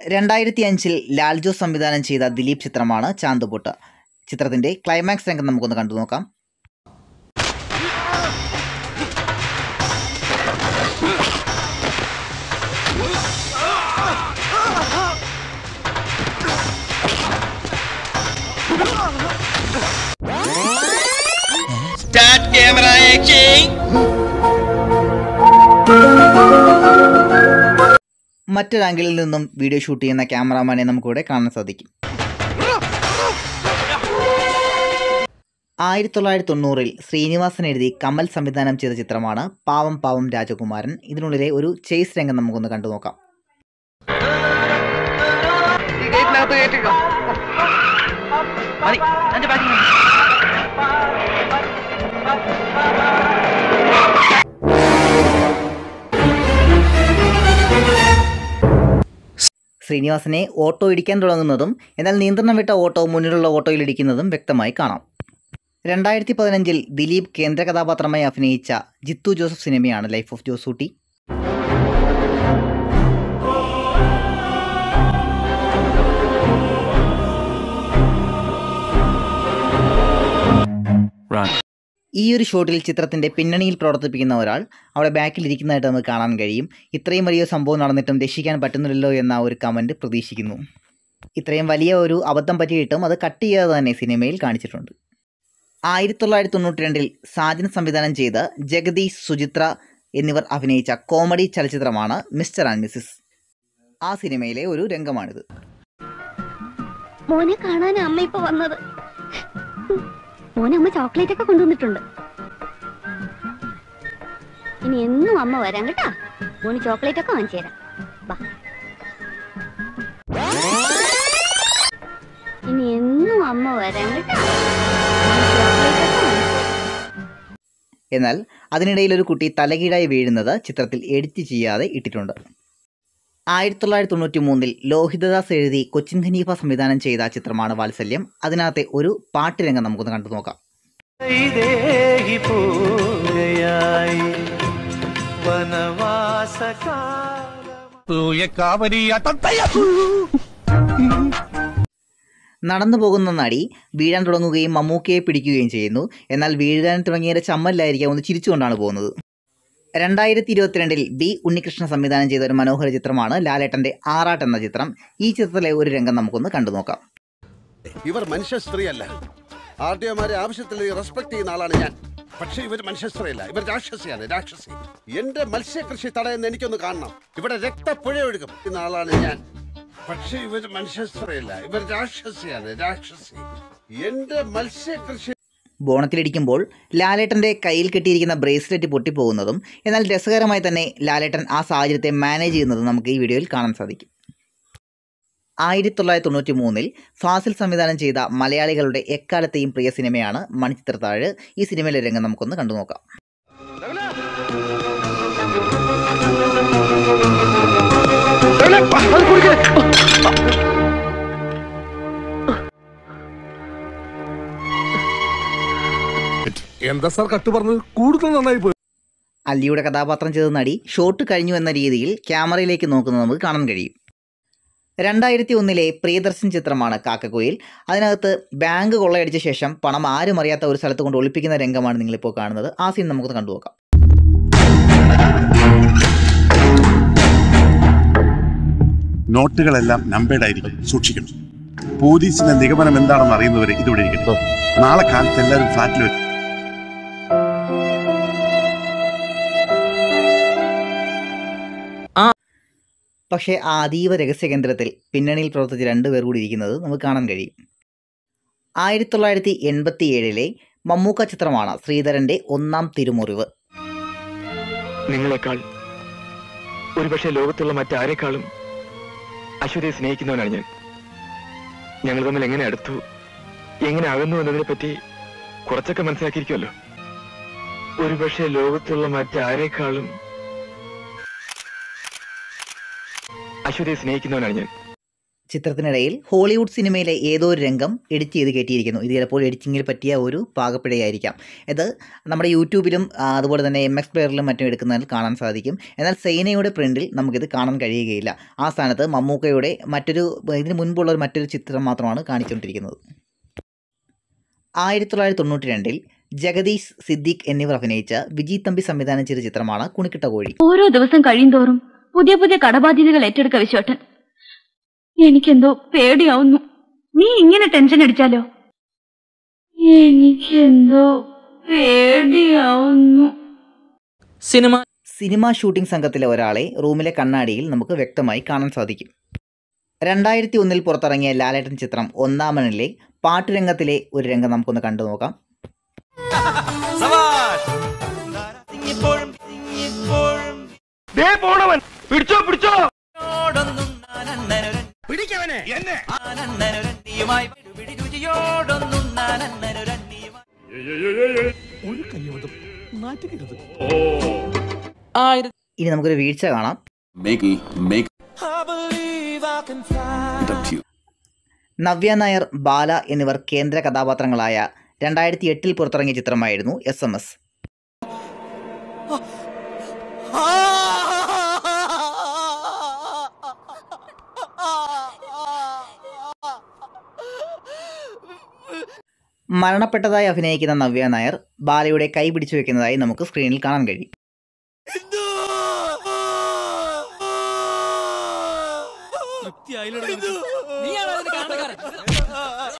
രണ്ടായിരത്തി അഞ്ചിൽ ലാൽജോ സംവിധാനം ചെയ്ത ദിലീപ് ചിത്രമാണ് ചാന്തുപൊട്ട് ചിത്രത്തിന്റെ ക്ലൈമാക്സ് രംഗം നമുക്കൊന്ന് കണ്ടു നോക്കാം Start camera action. മറ്റൊരാംഗിളിൽ നിന്നും വീഡിയോ ഷൂട്ട് ചെയ്യുന്ന ക്യാമറാമാനെ നമുക്കിവിടെ കാണാൻ സാധിക്കും ആയിരത്തി തൊള്ളായിരത്തി തൊണ്ണൂറിൽ ശ്രീനിവാസൻ എഴുതി കമൽ സംവിധാനം ചെയ്ത ചിത്രമാണ് പാവം പാവം രാജകുമാരൻ ഇതിനുള്ളിലെ ഒരു ചേസ് രംഗം നമുക്കൊന്ന് കണ്ടു നോക്കാം ശ്രീനിവാസനെ ഓട്ടോ ഇടിക്കാൻ തുടങ്ങുന്നതും എന്നാൽ നിയന്ത്രണം വിട്ട ഓട്ടോ മുന്നിലുള്ള ഓട്ടോയിൽ ഇടിക്കുന്നതും വ്യക്തമായി കാണാം രണ്ടായിരത്തി പതിനഞ്ചിൽ ദിലീപ് കേന്ദ്ര കഥാപാത്രമായി അഭിനയിച്ച ജിത്തു ജോസഫ് സിനിമയാണ് ലൈഫ് ഓഫ് ജോസൂട്ടി Run. ഈ ഒരു ഷോട്ടിൽ ചിത്രത്തിന്റെ പിന്നണിയിൽ പ്രവർത്തിപ്പിക്കുന്ന ഒരാൾ അവിടെ ബാക്കിൽ ഇരിക്കുന്നതായിട്ട് നമുക്ക് കാണാൻ കഴിയും ഇത്രയും വലിയ സംഭവം നടന്നിട്ടും രക്ഷിക്കാൻ പറ്റുന്നില്ലല്ലോ എന്ന ഒരു കമന്റ് പ്രതീക്ഷിക്കുന്നു ഇത്രയും വലിയ ഒരു അബദ്ധം പറ്റിയിട്ടും അത് കട്ട് ചെയ്യാതെ തന്നെ സിനിമയിൽ കാണിച്ചിട്ടുണ്ട് ആയിരത്തി തൊള്ളായിരത്തി തൊണ്ണൂറ്റി രണ്ടിൽ സാജൻ സംവിധാനം ചെയ്ത് ജഗദീഷ് സുചിത്ര എന്നിവർ അഭിനയിച്ച കോമഡി ചലച്ചിത്രമാണ് മിസ്റ്റർ ആൻഡ് മിസ്സിസ് ആ സിനിമയിലെ ഒരു രംഗമാണിത് മോനെ കാണാൻ അമ്മ ഇപ്പൊ വന്നത് മോനെ അമ്മ ചോക്ലേറ്റ് ഒക്കെ കൊണ്ടുവന്നിട്ടുണ്ട് ഇനി എന്നും അമ്മ വരാം കേട്ടാ മോന് ചോക്ലേറ്റ് ഒക്കെ വാങ്ങിച്ചു തരാം ബാ ഇനി എന്നും അമ്മ വരാം കേട്ടാ മോന് ചോക്ലേറ്റ് ഒക്കെ വാങ്ങിച്ചു തരാം. എന്നാൽ അതിനിടയിൽ ഒരു കുട്ടി തലകീഴായി വീഴുന്നത് ചിത്രത്തിൽ എഡിറ്റ് ചെയ്യാതെ ഇട്ടിട്ടുണ്ട് ആയിരത്തി തൊള്ളായിരത്തി തൊണ്ണൂറ്റി മൂന്നിൽ ലോഹിതദാസ് എഴുതി കൊച്ചിൻ ഖനീഫ സംവിധാനം ചെയ്ത ചിത്രമാണ് വാത്സല്യം അതിനകത്തെ ഒരു പാട്ട് രംഗം നമുക്കൊന്ന് കണ്ടു നോക്കാം ദേഹി പൂജയായി വനവാസകാല നടന്നു പോകുന്ന നടി വീഴാൻ തുടങ്ങുകയും മമ്മൂക്കയെ പിടിക്കുകയും ചെയ്യുന്നു എന്നാൽ വീഴാൻ തുടങ്ങിയ ചമ്മലിലായിരിക്കാം ഒന്ന് ചിരിച്ചുകൊണ്ടാണ് പോകുന്നത് രണ്ടായിരത്തി ഇരുപത്തിരണ്ടിൽ ബി ഉണ്ണികൃഷ്ണൻ സംവിധാനം ചെയ്ത ഒരു മനോഹര ചിത്രമാണ് ലാലേട്ടന്റെ ആറാട്ട് എന്ന ചിത്രം ഈ ചിത്രത്തിലെ ഒരു രംഗം നമുക്കൊന്ന് കണ്ടു നോക്കാം ഇവർ മനുഷ്യ സ്ത്രീയല്ല ആർ ഡി ഒമാരെ ആവശ്യത്തിൽ റെസ്പെക്ട് ചെയ്യുന്ന ആളാണ് ഞാൻ പക്ഷേ ഇവർ മനുഷ്യ സ്ത്രീയല്ല ഇവർ രാക്ഷസിയാണ് രാക്ഷസി എന്റെ മത്സ്യകൃഷി തടയുന്ന എനിക്കൊന്ന് കാണണം ഇവിടെ രക്തപ്പുഴ ഒഴുകും എന്ന ആളാണ് ഞാൻ പക്ഷേ ഇവർ മനുഷ്യ സ്ത്രീയല്ല ഇവർ രാക്ഷസിയാണ് രാക്ഷസി എന്റെ മത്സ്യകൃഷി ബോണത്തിലിടിക്കുമ്പോൾ ലാലേട്ടന്റെ കയ്യിൽ കെട്ടിയിരിക്കുന്ന ബ്രേസ്ലെറ്റ് പൊട്ടിപ്പോകുന്നതും എന്നാൽ രസകരമായി തന്നെ ലാലേട്ടൻ ആ സാഹചര്യത്തെ മാനേജ് ചെയ്യുന്നതും നമുക്ക് ഈ വീഡിയോയിൽ കാണാൻ സാധിക്കും ആയിരത്തി തൊള്ളായിരത്തി തൊണ്ണൂറ്റി മൂന്നിൽ ഫാസിൽ സംവിധാനം ചെയ്ത മലയാളികളുടെ എക്കാലത്തെയും പ്രിയ സിനിമയാണ് മണിച്ചിത്രത്താഴ് ഈ സിനിമയിലെ രംഗം നമുക്കൊന്ന് കണ്ടു നോക്കാം എന്താ സാർ കട്ട് പറഞ്ഞത് കൂടുതൽ നന്നായി പോയി അല്ലിയുടെ കഥാപാത്രം ചെയ്ത നടി ഷോട്ട് കഴിഞ്ഞു എന്ന രീതിയിൽ ക്യാമറയിലേക്ക് നോക്കുന്നത് നമുക്ക് കാണാൻ കഴിയും രണ്ടായിരത്തി ഒന്നിലെ പ്രിയദർശൻ ചിത്രമാണ് കാക്കക്കുയിൽ അതിനകത്ത് ബാങ്ക് കൊള്ളയടിച്ച ശേഷം പണം ആരും അറിയാത്ത ഒരു സ്ഥലത്ത് കൊണ്ട് ഒളിപ്പിക്കുന്ന രംഗമാണ് നിങ്ങളിപ്പോൾ കാണുന്നത് ആ സീൻ നമുക്ക് കണ്ടു നോക്കാം നോട്ടുകളെല്ലാം നമ്പേർഡ് ആയിരിക്കും സൂക്ഷിക്കണം പോലീസിന്റെ നിഗമനം എന്താണെന്ന് അറിയുന്നവരെ ഇതിവിടെ ഇരിക്കട്ടെ നാളെ കാലത്ത് എല്ലാവരും ഫ്ലാറ്റിൽ വരും പക്ഷേ ആ അതീവ രഹസ്യ കേന്ദ്രത്തിൽ പിന്നണിയിൽ പ്രവർത്തിച്ച രണ്ടുപേർ കൂടി ഇരിക്കുന്നത് നമുക്ക് കാണാൻ കഴിയും ആയിരത്തി തൊള്ളായിരത്തി എൺപത്തി ഏഴിലെ മമ്മൂക്ക ചിത്രമാണ് ശ്രീധരന്റെ ഒന്നാം തിരുമുറിവ് നിങ്ങളെക്കാൾ ഒരുപക്ഷെ ലോകത്തുള്ള മറ്റാരെക്കാളും അശ്വതിയെ സ്നേഹിക്കുന്നവനാണ് ഞാൻ ഞങ്ങൾ തമ്മിൽ എങ്ങനെ അടുത്തു എങ്ങനെ അകന്നു എന്നതിനെ പറ്റി കുറച്ചൊക്കെ മനസ്സിലാക്കിയിരിക്കുമല്ലോ ഒരുപക്ഷെ ലോകത്തുള്ള മറ്റാരെക്കാളും അശ്വതിയെ സ്നേഹിക്കുന്നവനാണ് ഞാൻ ചിത്രത്തിനിടയിൽ ഹോളിവുഡ് സിനിമയിലെ ഏതോ ഒരു രംഗം എഡിറ്റ് ചെയ്ത് കയറ്റിയിരിക്കുന്നു ഇത് ചിലപ്പോൾ എഡിറ്റിങ്ങിൽ പറ്റിയ ഒരു പാകപ്പിഴയായിരിക്കാം ഇത് നമ്മുടെ യൂട്യൂബിലും ആ, അതുപോലെ തന്നെ എം എക്സ് പ്ലെയറിലും മറ്റും എടുക്കുന്നതിൽ കാണാൻ സാധിക്കും എന്നാൽ സൈനയുടെ പ്രിൻറ്റിൽ നമുക്കിത് കാണാൻ കഴിയുകയില്ല ആ സ്ഥാനത്ത് മമ്മൂക്കയുടെ മറ്റൊരു ഇതിന് മുൻപുള്ള ഒരു മറ്റൊരു ചിത്രം മാത്രമാണ് കാണിച്ചുകൊണ്ടിരിക്കുന്നത് ആയിരത്തി തൊള്ളായിരത്തി തൊണ്ണൂറ്റി രണ്ടിൽ ജഗദീഷ് സിദ്ദീഖ് എന്നിവർ അഭിനയിച്ച വിജി തമ്പി സംവിധാനം ചെയ്ത ചിത്രമാണ് കുണിക്കിട്ട കോഴി ഓരോ ദിവസം കഴിയുന്തോറും പുതിയ പുതിയ കടബാധ്യതകൾ ഏറ്റെടുക്ക വിശ്വട്ടൻ എനിക്കെന്തോ പേടിയാവുന്നു നീ ഇങ്ങനെ ടെൻഷൻ അടിച്ചാലോ എനിക്കെന്തോ പേടിയാവുന്നു സിനിമ സിനിമാ ഷൂട്ടിംഗ് സംഘത്തിലെ ഒരാളെ റൂമിലെ കണ്ണാടിയിൽ നമുക്ക് വ്യക്തമായി കാണാൻ സാധിക്കും രണ്ടായിരത്തി ഒന്നിൽ പുറത്തിറങ്ങിയ ലാലേട്ടൻ ചിത്രം ഒന്നാമനിലെ പാട്ടുരംഗത്തിലെ ഒരു രംഗം നമുക്കൊന്ന് കണ്ടു നോക്കാം ദേ പോണവൻ പിടിച്ചോ പിടിച്ചോ ഒരു കയ്യബദ്ധം നാറ്റുകരുത് ആയിരത്തി ഇനി നമുക്കൊരു വീഴ്ച കാണാം നവ്യ നായർ ബാല എന്നിവർ കേന്ദ്ര കഥാപാത്രങ്ങളായ രണ്ടായിരത്തി എട്ടിൽ പുറത്തിറങ്ങിയ ചിത്രമായിരുന്നു എസ് എം എസ് മരണപ്പെട്ടതായി അഭിനയിക്കുന്ന നവ്യ നായർ ബാലയുടെ കൈ പിടിച്ചു വെക്കുന്നതായി നമുക്ക് സ്ക്രീനിൽ കാണാൻ കഴിയും നീയാണ് അതിന് കാരണക്കാരൻ